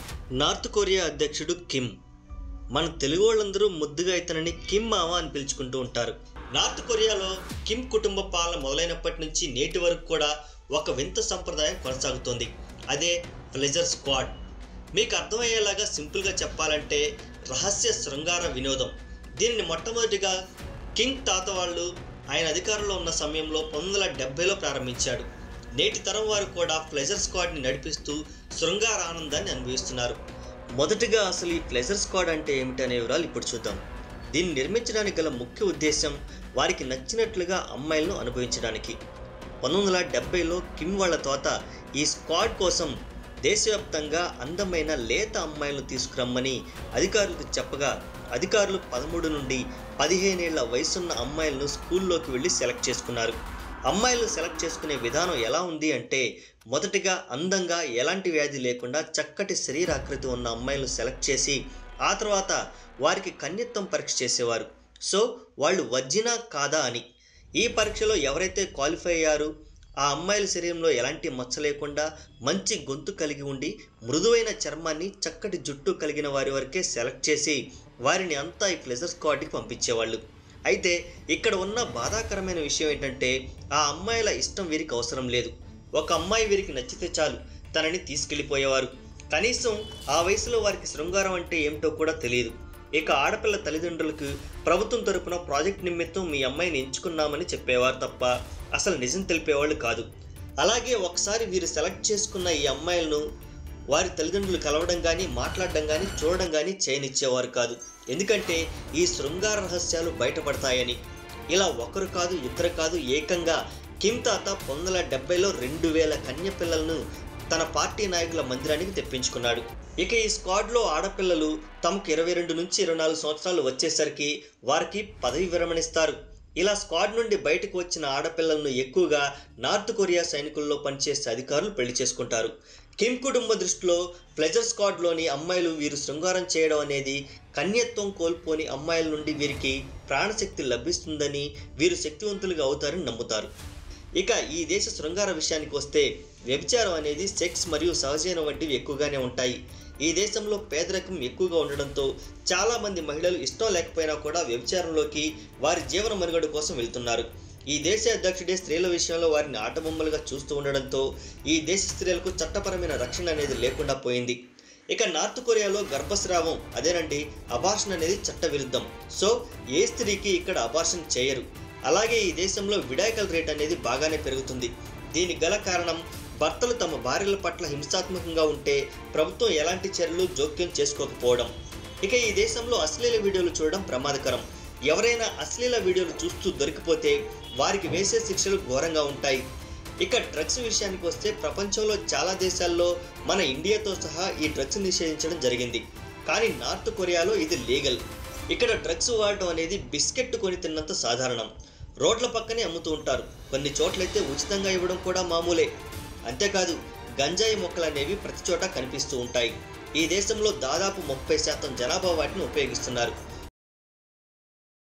north Korea అధ్యక్షుడు Kim మన తెలుగు వాళ్ళందరూ ముద్దుగా ఇతనని కిమ్ మామ అని పిలుచుకుంటూ ఉంటారు నార్త్ కొరియాలో కిమ్ కుటుంబ పాలన మొదలైనప్పటి నుంచి నేటి వరకు కూడా ఒక వింత సంప్రదాయం కొనసాగుతోంది అదే ప్లెజర్ స్క్వాడ్ మీకు అర్థమయ్యేలాగా సింపుల్గా చెప్పాలంటే రహస్య శృంగార వినోదం దీనిని మొట్టమొదటిగా కింగ్ తాత వాళ్ళు ఆయన అధికారంలో ఉన్న సమయంలో పంతొమ్మిది వందల డెబ్బైలో ప్రారంభించాడు నేటి తరం వారు కూడా ప్లెజర్ స్క్వాడ్ని నడిపిస్తూ శృంగార ఆనందాన్ని అనుభవిస్తున్నారు మొదటిగా అసలు ఈ ప్లెజర్ స్క్వాడ్ అంటే ఏమిటనే వివరాలు ఇప్పుడు చూద్దాం దీన్ని నిర్మించడానికి గల ముఖ్య ఉద్దేశం వారికి నచ్చినట్లుగా అమ్మాయిలను అనుభవించడానికి పంతొమ్మిది వందల డెబ్బైలో కిమ్ వాళ్ళ తోత ఈ స్క్వాడ్ కోసం దేశవ్యాప్తంగా అందమైన లేత అమ్మాయిలను తీసుకురమ్మని అధికారులకు చెప్పగా అధికారులు పదమూడు నుండి పదిహేనేళ్ల వయసున్న అమ్మాయిలను స్కూల్లోకి వెళ్ళి సెలెక్ట్ చేసుకున్నారు అమ్మాయిలు సెలెక్ట్ చేసుకునే విధానం ఎలా ఉంది అంటే మొదటిగా అందంగా ఎలాంటి వ్యాధి లేకుండా చక్కటి శరీరాకృతి ఉన్న అమ్మాయిలను సెలెక్ట్ చేసి ఆ తర్వాత వారికి కన్యత్వం పరీక్ష చేసేవారు సో వాళ్ళు వజ్జినా కాదా అని ఈ పరీక్షలో ఎవరైతే క్వాలిఫై అయ్యారు ఆ అమ్మాయిల శరీరంలో ఎలాంటి మచ్చ లేకుండా మంచి గొంతు కలిగి ఉండి మృదువైన చర్మాన్ని చక్కటి జుట్టు కలిగిన వారి వరకే సెలెక్ట్ చేసి వారిని అంతా ఈ ప్లెజర్ స్క్వాడ్కి పంపించేవాళ్ళు అయితే ఇక్కడ ఉన్న బాధాకరమైన విషయం ఏంటంటే ఆ అమ్మాయిల ఇష్టం వీరికి అవసరం లేదు ఒక అమ్మాయి వీరికి నచ్చితే చాలు తనని తీసుకెళ్ళిపోయేవారు కనీసం ఆ వయసులో వారికి శృంగారం అంటే ఏమిటో కూడా తెలియదు ఇక ఆడపిల్ల తల్లిదండ్రులకు ప్రభుత్వం తరపున ప్రాజెక్ట్ నిమిత్తం మీ అమ్మాయిని ఎంచుకున్నామని చెప్పేవారు తప్ప అసలు నిజం తెలిపేవాళ్ళు కాదు అలాగే ఒకసారి వీరు సెలెక్ట్ చేసుకున్న ఈ అమ్మాయిలను వారి తల్లిదండ్రులు కలవడం కానీ మాట్లాడడం కానీ చూడడం కానీ చేయనిచ్చేవారు కాదు ఎందుకంటే ఈ శృంగార రహస్యాలు బయటపడతాయని ఇలా ఒకరు కాదు ఇద్దరు కాదు ఏకంగా కిమ్ తాత పంతొమ్మిది వందల డెబ్బైలో రెండు వేల కన్య పిల్లలను తన పార్టీ నాయకుల మందిరానికి తెప్పించుకున్నాడు ఇక ఈ స్క్వాడ్లో ఆడపిల్లలు తమకు ఇరవై రెండు నుంచి ఇరవై నాలుగు సంవత్సరాలు వచ్చేసరికి వారికి పదవి విరమణిస్తారు ఇలా స్క్వాడ్ నుండి బయటకు వచ్చిన ఆడపిల్లలను ఎక్కువగా నార్త్ కొరియా సైనికుల్లో పనిచేసే అధికారులు పెళ్లి చేసుకుంటారు కిమ్ కుటుంబ దృష్టిలో ప్లెజర్ స్క్వాడ్లోని అమ్మాయిలు వీరు శృంగారం చేయడం అనేది కన్యత్వం కోల్పోని అమ్మాయిల నుండి వీరికి ప్రాణశక్తి లభిస్తుందని వీరు శక్తివంతులుగా అవుతారని నమ్ముతారు ఇక ఈ దేశ శృంగార విషయానికి వస్తే వ్యభిచారం అనేది సెక్స్ మరియు సహజీవనం వంటివి ఎక్కువగానే ఉంటాయి ఈ దేశంలో పేదరికం ఎక్కువగా ఉండడంతో చాలామంది మహిళలు ఇష్టం లేకపోయినా కూడా వ్యభిచారంలోకి వారి జీవన మనుగడ కోసం వెళ్తున్నారు ఈ దేశ అధ్యక్షుడే స్త్రీల విషయంలో వారిని ఆటబొమ్మలుగా చూస్తూ ఉండడంతో ఈ దేశ స్త్రీలకు చట్టపరమైన రక్షణ అనేది లేకుండా పోయింది ఇక నార్త్ కొరియాలో గర్భస్రావం అదేనండి అబార్షన్ అనేది చట్ట విరుద్ధం సో ఏ స్త్రీకి ఇక్కడ అబార్షన్ చేయరు అలాగే ఈ దేశంలో విడాయికల రేట్ అనేది బాగానే పెరుగుతుంది దీనికి గల కారణం భర్తలు తమ భార్యల పట్ల హింసాత్మకంగా ఉంటే ప్రభుత్వం ఎలాంటి చర్యలు జోక్యం చేసుకోకపోవడం ఇక ఈ దేశంలో అశ్లీల వీడియోలు చూడడం ప్రమాదకరం ఎవరైనా అశ్లీల వీడియోలు చూస్తూ దొరికిపోతే వారికి వేసే శిక్షలు ఘోరంగా ఉంటాయి ఇక డ్రగ్స్ విషయానికి వస్తే ప్రపంచంలో చాలా దేశాల్లో మన ఇండియాతో సహా ఈ డ్రగ్స్ నిషేధించడం జరిగింది కానీ నార్త్ కొరియాలో ఇది లీగల్ ఇక్కడ డ్రగ్స్ వాడటం అనేది బిస్కెట్ కొని తిన్నంత సాధారణం రోడ్ల పక్కనే అమ్ముతూ ఉంటారు కొన్ని చోట్లయితే ఉచితంగా ఇవ్వడం కూడా మామూలే అంతేకాదు గంజాయి మొక్కలు అనేవి ప్రతి చోట కనిపిస్తూ ఉంటాయి ఈ దేశంలో దాదాపు ముప్పై శాతం జనాభా వాటిని ఉపయోగిస్తున్నారు